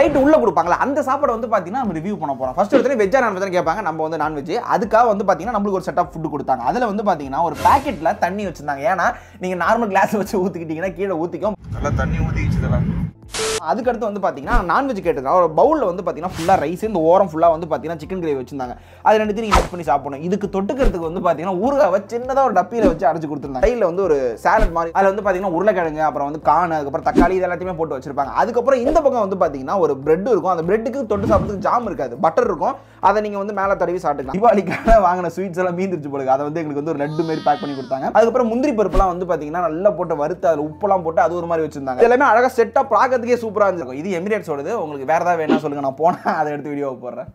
byte உள்ள கொடுப்பாங்களா அந்த சாப்பாடு வந்து பார்த்தீங்கன்னா நம்ம ரிவ்யூ பண்ண போறோம் ஃபர்ஸ்ட் எடுத்து வெஜ்ஜா நான் கேட்பாங்க நம்ம வந்து நான்வெஜ் அதுக்காக வந்து பார்த்தீங்கன்னா நம்மளுக்கு ஒரு செட் ஆஃப் ஃபுட் கொடுத்தாங்க அதில் வந்து பார்த்தீங்கன்னா ஒரு பாக்கெட்டில் தண்ணி வச்சிருந்தாங்க ஏன்னா நீங்கள் நார்மல் கிளாஸ் வச்சு ஊற்றிக்கிட்டீங்கன்னா கீழே ஊற்றிக்கும் நல்லா தண்ணி ஊற்றிக்கிச்சுதெல்லாம் அதுக்கடுத்து வந்து பார்த்தீங்கன்னா நான்வெஜ் கேட்டிருக்காங்க ஒரு பவுலில் வந்து பார்த்தீங்கன்னா ஃபுல்லாக ரைஸ் இந்த ஓரம் ஃபுல்லாக வந்து பார்த்தீங்கன்னா சிக்கன் கிரேவி வச்சிருந்தாங்க அது ரெண்டுத்தையும் நீங்கள் மிக்ஸ் பண்ணி சாப்பிடணும் இதுக்கு தொட்டுக்கிறதுக்கு வந்து பார்த்தீங்கன்னா ஊறுகாவை சின்னதாக ஒரு டப்பியில் வச்சு அடைச்சு கொடுத்துருந்தாங்க கையில் வந்து ஒரு சாலட் மாதிரி அதில் வந்து பார்த்தீங்கன்னா உருளைக்கிழங்கு அப்புறம் வந்து கான் அதுக்கப்புறம் தக்காளி இது எல்லாத்தையுமே போட்டு வச்சிருப்பாங்க அதுக்கப்புறம் இந்த பக்கம் வந்து பார்த்தீங்கன்னா ஒரு பிரெட் இருக்கும் அந்த பிரெட்டுக்கு தொட்டு சாப்பிட்றதுக்கு ஜாம் இருக்காது பட்டர் இருக்கும் அதை நீங்கள் வந்து மேலே தடவி சாப்பிட்டுக்கலாம் தீபாவளிக்காக வாங்கின ஸ்வீட்ஸ் எல்லாம் மீந்துருச்சு போடுங்க அதை வந்து எங்களுக்கு வந்து ஒரு லட்டு மாதிரி பேக் பண்ணி கொடுத்தாங்க அதுக்கப்புறம் முந்திரி பருப்புலாம் வந்து பார்த்தீங்கன்னா நல்லா போட்டு வறுத்து அதில் உப்பெல்லாம் போட்டு அது ஒரு மாதிரி வச்சிருந்தாங்க இது எல்லாமே அழகாக செட்டாக பார்க்கறதுக்கே சூப்பராக இருந்திருக்கும் இது எமிரேட்ஸோடது உங்களுக்கு வேற ஏதாவது வேணா சொல்லுங்க நான் போனேன் அதை எடுத்து வீடியோ போடுறேன்